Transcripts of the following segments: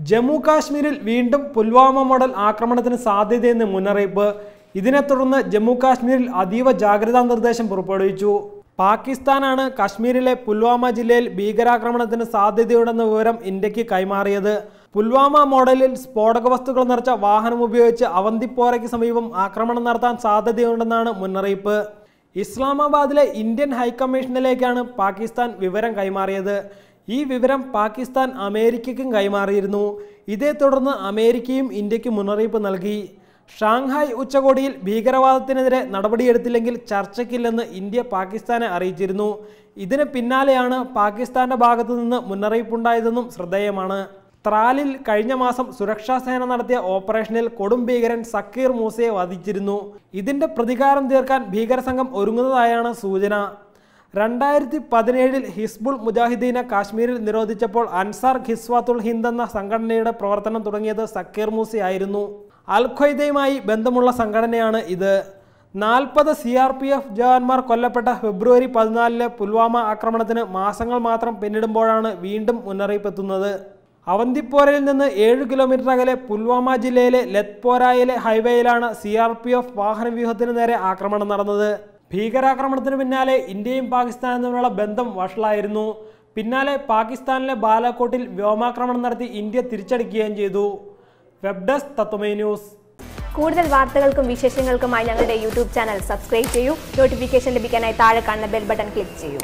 ജമ്മു കാശ്മീരിൽ വീണ്ടും പുൽവാമ മോഡൽ ആക്രമണത്തിന് സാധ്യതയെന്ന് മുന്നറിയിപ്പ് ഇതിനെ തുടർന്ന് ജമ്മു കാശ്മീരിൽ അതീവ ജാഗ്രതാ നിർദ്ദേശം പുറപ്പെടുവിച്ചു പാകിസ്ഥാനാണ് കാശ്മീരിലെ പുൽവാമ ജില്ലയിൽ ഭീകരാക്രമണത്തിന് സാധ്യതയുണ്ടെന്ന വിവരം ഇന്ത്യക്ക് കൈമാറിയത് പുൽവാമ മോഡലിൽ സ്ഫോടക വസ്തുക്കൾ നിറച്ച വാഹനം ഉപയോഗിച്ച് അവന്തിപ്പോറയ്ക്ക് സമീപം ആക്രമണം നടത്താൻ സാധ്യതയുണ്ടെന്നാണ് മുന്നറിയിപ്പ് ഇസ്ലാമാബാദിലെ ഇന്ത്യൻ ഹൈക്കമ്മീഷനിലേക്കാണ് പാകിസ്ഥാൻ വിവരം കൈമാറിയത് ഈ വിവരം പാകിസ്ഥാൻ അമേരിക്കയ്ക്കും കൈമാറിയിരുന്നു ഇതേ തുടർന്ന് അമേരിക്കയും ഇന്ത്യക്ക് മുന്നറിയിപ്പ് നൽകി ഷാങ്ഹായ് ഉച്ചകോടിയിൽ ഭീകരവാദത്തിനെതിരെ നടപടിയെടുത്തില്ലെങ്കിൽ ചർച്ചയ്ക്കില്ലെന്ന് ഇന്ത്യ പാകിസ്ഥാനെ അറിയിച്ചിരുന്നു ഇതിന് പിന്നാലെയാണ് പാകിസ്ഥാന്റെ ഭാഗത്തു നിന്ന് മുന്നറിയിപ്പുണ്ടായതെന്നും ശ്രദ്ധേയമാണ് ത്രാലിൽ കഴിഞ്ഞ മാസം സുരക്ഷാ സേന നടത്തിയ ഓപ്പറേഷനിൽ കൊടും ഭീകരൻ സക്കീർ മൂസയെ വധിച്ചിരുന്നു ഇതിന്റെ പ്രതികാരം തീർക്കാൻ ഭീകരസംഘം ഒരുങ്ങുന്നതായാണ് സൂചന രണ്ടായിരത്തി പതിനേഴിൽ ഹിസ്ബുൾ മുജാഹിദീനെ കാശ്മീരിൽ നിരോധിച്ചപ്പോൾ അൻസാർ ഖിസ്വാത്തുൽ ഹിന്ദ് എന്ന സംഘടനയുടെ പ്രവർത്തനം തുടങ്ങിയത് സക്കീർ മൂസയായിരുന്നു അൽ ഖ്വയ്ദയുമായി ബന്ധമുള്ള സംഘടനയാണ് ഇത് നാൽപ്പത് സി ആർ പി എഫ് ജവാന്മാർ കൊല്ലപ്പെട്ട ഫെബ്രുവരി പതിനാലിലെ പുൽവാമ ആക്രമണത്തിന് മാസങ്ങൾ മാത്രം പിന്നിടുമ്പോഴാണ് വീണ്ടും മുന്നറിയിപ്പ് എത്തുന്നത് അവന്തിപ്പോരയിൽ നിന്ന് ഏഴ് കിലോമീറ്റർ അകലെ പുൽവാമ ജില്ലയിലെ ലെത്പോരായിലെ ഹൈവേയിലാണ് സി ആർ പി എഫ് വാഹനവ്യൂഹത്തിന് നേരെ ആക്രമണം നടന്നത് ഭീകരാക്രമണത്തിന് പിന്നാലെ ഇന്ത്യയും പാകിസ്ഥാനും തമ്മിലുള്ള ബന്ധം വഷളായിരുന്നു പിന്നാലെ പാകിസ്ഥാനിലെ ബാലാക്കോട്ടിൽ വ്യോമാക്രമണം നടത്തി ഇന്ത്യ തിരിച്ചടിക്കുകയും ചെയ്തു വെബ് ഡെസ്ക് തത്വമേ ന്യൂസ് കൂടുതൽ വാർത്തകൾക്കും വിശേഷങ്ങൾക്കുമായി ഞങ്ങളുടെ യൂട്യൂബ് ചാനൽ സബ്സ്ക്രൈബ് ചെയ്യൂ നോട്ടിഫിക്കേഷൻ ലഭിക്കാനായി താഴെ കാണുന്ന ബെൽ ബട്ടൺ ക്ലിക്ക് ചെയ്യൂ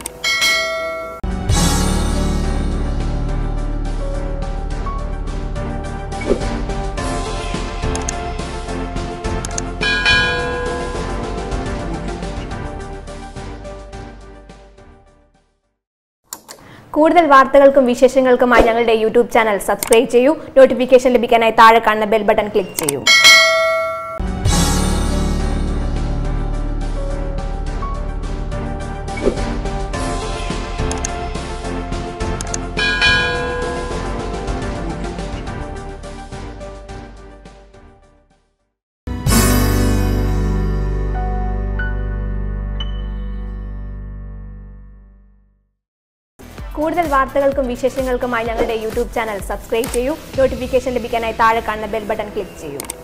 കൂടുതൽ വാർത്തകൾക്കും വിശേഷങ്ങൾക്കുമായി ഞങ്ങളുടെ യൂട്യൂബ് ചാനൽ സബ്സ്ക്രൈബ് ചെയ്യൂ നോട്ടിഫിക്കേഷൻ ലഭിക്കാനായി താഴെ കാണുന്ന ബെൽ ബട്ടൺ ക്ലിക്ക് ചെയ്യൂ കൂടുതൽ വാർത്തകൾക്കും വിശേഷങ്ങൾക്കുമായി ഞങ്ങളുടെ യൂട്യൂബ് ചാനൽ സബ്സ്ക്രൈബ് ചെയ്യൂ നോട്ടിഫിക്കേഷൻ ലഭിക്കാനായി താഴെ കാണുന്ന ബെൽ ബട്ടൺ ക്ലിക്ക് ചെയ്യൂ